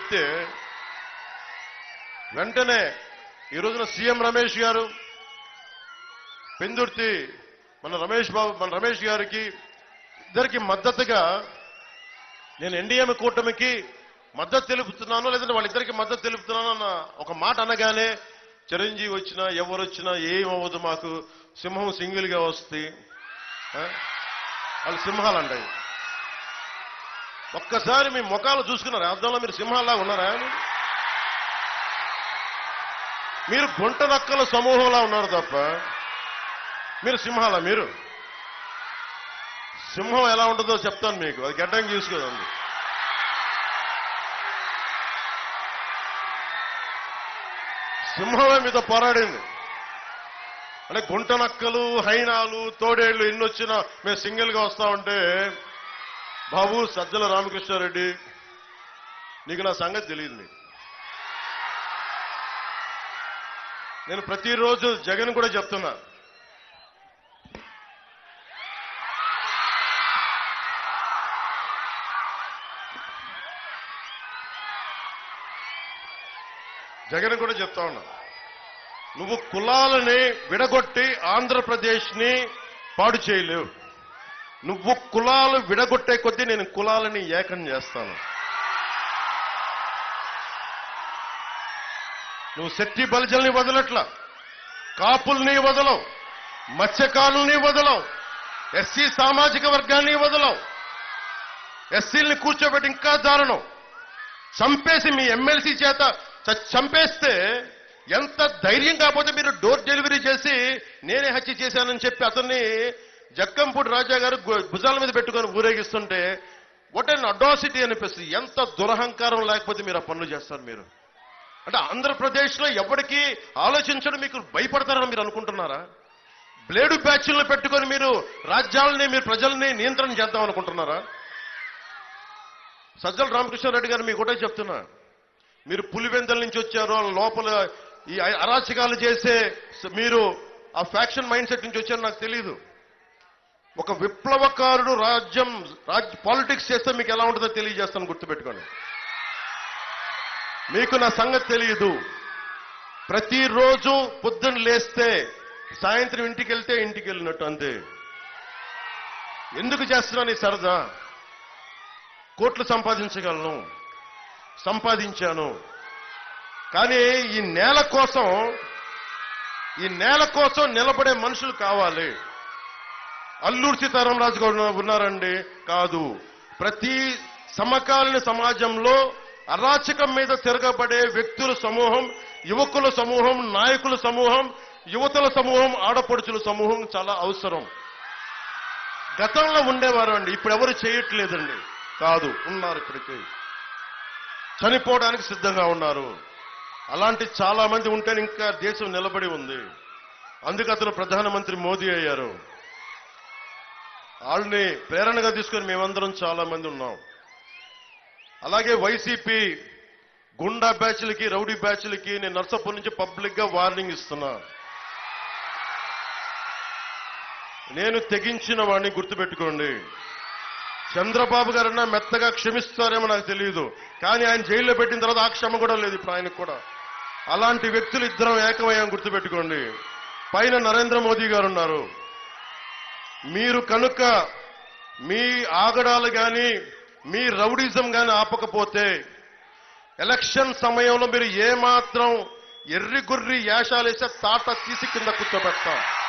చెప్తే వెంటనే ఈ రోజున సీఎం రమేష్ గారు పెందుర్తి మన రమేష్ బాబు మన రమేష్ గారికి ఇద్దరికి మద్దతుగా నేను ఎన్డీఏ కూటమికి మద్దతు తెలుపుతున్నాను లేదంటే వాళ్ళిద్దరికి మద్దతు తెలుపుతున్నాను అన్న ఒక మాట అనగానే చిరంజీవి వచ్చినా ఎవరు వచ్చినా ఏమవ్వదు మాకు సింహం సింగిల్ గా వస్తే ఆ? వాళ్ళు సింహాలు అంటాయి ఒక్కసారి మీ ముఖాలు చూసుకున్నారు అర్థంలో మీరు సింహాల్లా ఉన్నారా మీరు గుంట నక్కల సమూహంలా ఉన్నారు తప్ప మీరు సింహాల మీరు సింహం ఎలా ఉంటుందో చెప్తాను మీకు అది గడ్డం చూసుకోదండి సింహమే మీతో పోరాడింది అంటే గుంట నక్కలు హైనాలు తోడేళ్లు ఎన్ని వచ్చినా మేము సింగిల్ గా వస్తా ఉంటే బాబు సజ్జల రామకృష్ణారెడ్డి నీకు నా సంగతి తెలియదు నీకు నేను ప్రతిరోజు జగన్ కూడా చెప్తున్నా జగన్ కూడా చెప్తా ఉన్నా నువ్వు కులాలని విడగొట్టి ఆంధ్రప్రదేశ్ ని పాడు చేయలేవు నువ్వు కులాలు విడగొట్టే కొద్దీ నేను కులాలని ఏకం చేస్తాను నువ్వు శక్తి బలిజల్ని వదలట్లా కాపుల్ని వదలవు మత్స్యకారుల్ని వదలవు ఎస్సీ సామాజిక వర్గాన్ని వదలవు ఎస్సీల్ని కూర్చోబెట్టి ఇంకా దారుణం చంపేసి మీ ఎమ్మెల్సీ చేత చ- చంపేస్తే ఎంత ధైర్యం కాకపోతే మీరు డోర్ డెలివరీ చేసి నేనే హత్య చేశానని చెప్పి అతన్ని జక్కంపూడి రాజా గారు గు- భుజాల మీద పెట్టుకొని ఊరేగిస్తుంటే వాట్ అండ్ అడాసిటీ అనిపిస్తుంది ఎంత దురహంకారం లేకపోతే మీరు ఆ పనులు చేస్తారు మీరు అంటే ఆంధ్రప్రదేశ్ లో ఎవరికి ఆలోచించడం మీకు భయపడతారని మీరు అనుకుంటున్నారా బ్లేడు బ్యాచ్లను పెట్టుకొని మీరు రాజ్యాలని మీరు ప్రజల్ని నియంత్రణ చేద్దాం అనుకుంటున్నారా సజ్జల రామకృష్ణారెడ్డి గారు మీకు ఒకటే చెప్తున్నా మీరు పులివెందల నుంచి వచ్చారు ఆ లోపల ఈ అ- అరాచకాలు చేసే స- మీరు ఆ ఫ్యాక్షన్ మైండ్ సెట్ నుంచి వచ్చారు నాకు తెలియదు ఒక విప్లవకారుడు రాజ్యం రాజ్ పాలిటిక్స్ చేస్తే మీకు ఎలా ఉంటుందో తెలియజేస్తాను గుర్తుపెట్టుకోండి మీకు నా సంగతి తెలియదు ప్రతిరోజు పొద్దున్న లేస్తే సాయంత్రం ఇంటికి వెళ్తే ఇంటికి వెళ్ళినట్టు అంతే ఎందుకు చేస్తున్నాను ఈ సరదా కోట్లు సంపాదించగలను సంపాదించాను కానీ ఈ నేల కోసం ఈ నేల కోసం నిలబడే మనుషులు కావాలి అల్లూరు సీతారామరాజు గారు ఉన్నారండి కాదు ప్రతి సమకాలీన సమాజంలో అరాచకం మీద తిరగబడే వ్యక్తుల సమూహం యువకుల సమూహం నాయకుల సమూహం యువతుల సమూహం ఆడపడుచుల సమూహం చాలా అవసరం గతంలో ఉండేవారు అండి ఇప్పుడు ఎవరు చేయట్లేదండి కాదు ఉన్నారు ఇప్పటికీ చనిపోవడానికి సిద్ధంగా ఉన్నారు అలాంటి చాలా మంది ఉంటే ఇంకా దేశం నిలబడి ఉంది అందుకు అతను ప్రధానమంత్రి మోదీ అయ్యారు వాళ్ళని ప్రేరణగా తీసుకొని మేమందరం చాలా మంది ఉన్నాం అలాగే వైసీపీ గుండా బ్యాచ్లకి రౌడీ బ్యాచ్లకి నేను నర్సపూర్ నుంచి పబ్లిక్ గా వార్నింగ్ ఇస్తున్నా నేను తెగించిన వాడిని గుర్తుపెట్టుకోండి చంద్రబాబు గారన్నా మెత్తగా క్షమిస్తారేమో నాకు తెలియదు కానీ ఆయన జైల్లో పెట్టిన తర్వాత ఆ క్షమ కూడా లేదు ఇప్పుడు ఆయనకు కూడా అలాంటి వ్యక్తులు ఇద్దరం ఏకమయ్యాం గుర్తుపెట్టుకోండి పైన నరేంద్ర మోదీ గారు ఉన్నారు మీరు కనుక మీ ఆగడాలు గాని మీ రౌడిజం గాని ఆపకపోతే ఎలక్షన్ సమయంలో మీరు ఏమాత్రం ఎర్రి గుర్రి యాషాలేసే తాట తీసి కింద కూర్చోబెడతాం